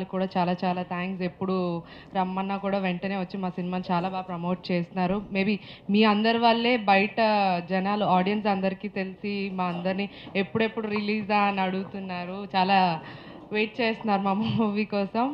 గారికి కూడా చాలా చాలా థ్యాంక్స్ ఎప్పుడు రమ్మన్నా కూడా వెంటనే వచ్చి మా సినిమాని చాలా బాగా ప్రమోట్ చేస్తున్నారు మేబీ మీ అందరి వల్లే బయట జనాలు ఆడియన్స్ అందరికీ తెలిసి మా అందరినీ ఎప్పుడెప్పుడు రిలీజా అని అడుగుతున్నారు చాలా వెయిట్ చేస్తున్నారు మా మూవీ కోసం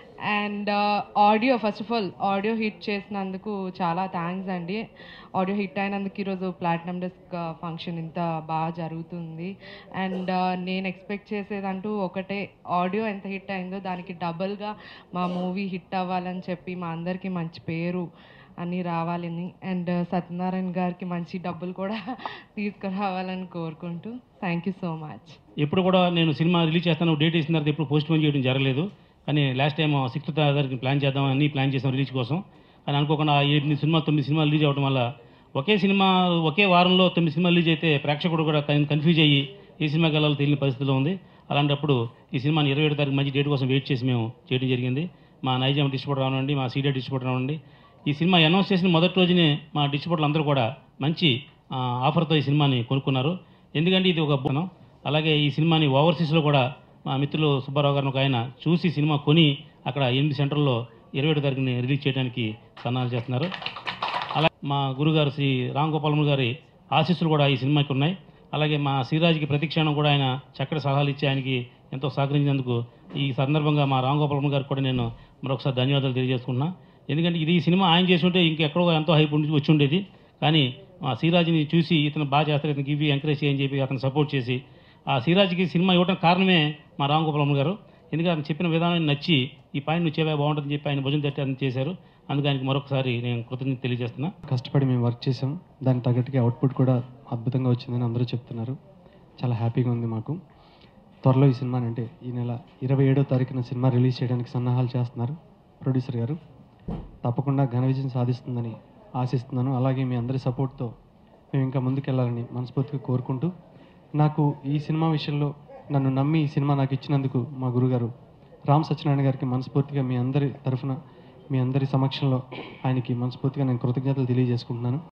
and audio first of all audio hit చేసినందుకు చాలా థ్యాంక్స్ అండి ఆడియో హిట్ అయినందుకు ఈరోజు ప్లాటినం డిస్క్ ఫంక్షన్ ఇంత బాగా జరుగుతుంది అండ్ నేను ఎక్స్పెక్ట్ చేసేదంటూ ఒకటే ఆడియో ఎంత హిట్ అయిందో దానికి డబుల్గా మా మూవీ హిట్ అవ్వాలని చెప్పి మా అందరికీ మంచి పేరు అని రావాలని అండ్ సత్యనారాయణ గారికి మంచి డబ్బులు కూడా తీసుకురావాలని కోరుకుంటూ థ్యాంక్ యూ సో మచ్ ఎప్పుడు కూడా నేను సినిమా రిలీజ్ చేస్తాను డేట్ ఇచ్చిన తర్వాత ఎప్పుడు పోస్ట్ పోన్ చేయడం జరగలేదు కానీ లాస్ట్ టైం సిక్స్త్ తారీఖు ప్లాన్ చేద్దామని ప్లాన్ చేసాం రిలీజ్ కోసం కానీ అనుకోకుండా ఆ ఎనిమిది సినిమా తొమ్మిది సినిమాలు రిలీజ్ అవ్వడం వల్ల ఒకే సినిమా ఒకే వారంలో తొమ్మిది సినిమాలు రిలీజ్ అయితే ప్రేక్షకుడు కూడా కన్ఫ్యూజ్ అయ్యి ఏ సినిమాకి వెళ్ళాలో తెలియని పరిస్థితిలో ఉంది అలాంటప్పుడు ఈ సినిమాని ఇరవై ఏడు తారీఖు మంచి డేట్ కోసం వెయిట్ చేసి మేము చేయడం జరిగింది మా నైజాం డిస్ట్రిబ్యూటర్ రావనండి మా సీడియా డిస్ట్రిబ్యూటర్ రావనండి ఈ సినిమా అనౌన్స్ చేసిన మొదటి రోజునే మా డిస్ట్రిబ్యూటర్లు అందరూ కూడా మంచి ఆ, ఆఫర్తో ఈ సినిమాని కొనుక్కున్నారు ఎందుకంటే ఇది ఒక బోనం అలాగే ఈ సినిమాని ఓవర్సీస్లో కూడా మా మిత్రులు సుబ్బారావు గారిని ఒక ఆయన చూసి సినిమా కొని అక్కడ ఎనిమిది సెంటర్లో ఇరవై ఏడు తారీఖుని రిలీజ్ చేయడానికి సన్నాహాలు చేస్తున్నారు అలాగే మా గురుగారు శ్రీ రామ్ గోపాలము గారి ఆశీస్సులు కూడా ఈ సినిమాకి ఉన్నాయి అలాగే మా శ్రీరాజ్కి ప్రతిక్షణం కూడా ఆయన చక్కటి సలహాలు ఇచ్చి ఆయనకి ఎంతో సహకరించినందుకు ఈ సందర్భంగా మా రామ్ గోపాలము గారికి కూడా నేను మరొకసారి ధన్యవాదాలు తెలియజేసుకుంటున్నా ఎందుకంటే ఇది ఈ సినిమా ఆయన చేసి ఉంటే ఇంకెక్కడో ఎంతో హైప్ ఉండి వచ్చి ఉండేది కానీ మా శ్రీరాజ్ని చూసి ఇతను బాగా చేస్తారు ఇతనికి ఇవి ఎంకరేజ్ చేయని చెప్పి అతను సపోర్ట్ చేసి ఆ శ్రీరాజ్కి సినిమా ఇవ్వడం కారణమే మా రామ్ గోపాలమ్మ గారు ఎందుకంటే ఆయన చెప్పిన విధానం నచ్చి ఈ పాయింట్ నువ్వు చేవే బాగుంటుందని చెప్పి ఆయన భుజం తట్టి అతను చేశారు అందుకు ఆయనకి మరొకసారి నేను కృతజ్ఞత తెలియజేస్తున్నా కష్టపడి మేము వర్క్ చేసాం దానికి తగ్గట్టుగా అవుట్పుట్ కూడా అద్భుతంగా వచ్చిందని అందరూ చెప్తున్నారు చాలా హ్యాపీగా ఉంది మాకు త్వరలో ఈ సినిమాని అంటే ఈ నెల ఇరవై ఏడో తారీఖున సినిమా రిలీజ్ చేయడానికి సన్నాహాలు చేస్తున్నారు ప్రొడ్యూసర్ గారు తప్పకుండా ఘన విజయం సాధిస్తుందని ఆశిస్తున్నాను అలాగే మీ అందరి సపోర్ట్తో మేము ఇంకా ముందుకెళ్ళాలని మనస్ఫూర్తిగా కోరుకుంటూ నాకు ఈ సినిమా విషయంలో నన్ను నమ్మి ఈ సినిమా నాకు ఇచ్చినందుకు మా గురుగారు రామ్ సత్యనారాయణ గారికి మనస్ఫూర్తిగా మీ అందరి తరఫున మీ అందరి సమక్షంలో ఆయనకి మనస్ఫూర్తిగా నేను కృతజ్ఞతలు తెలియజేసుకుంటున్నాను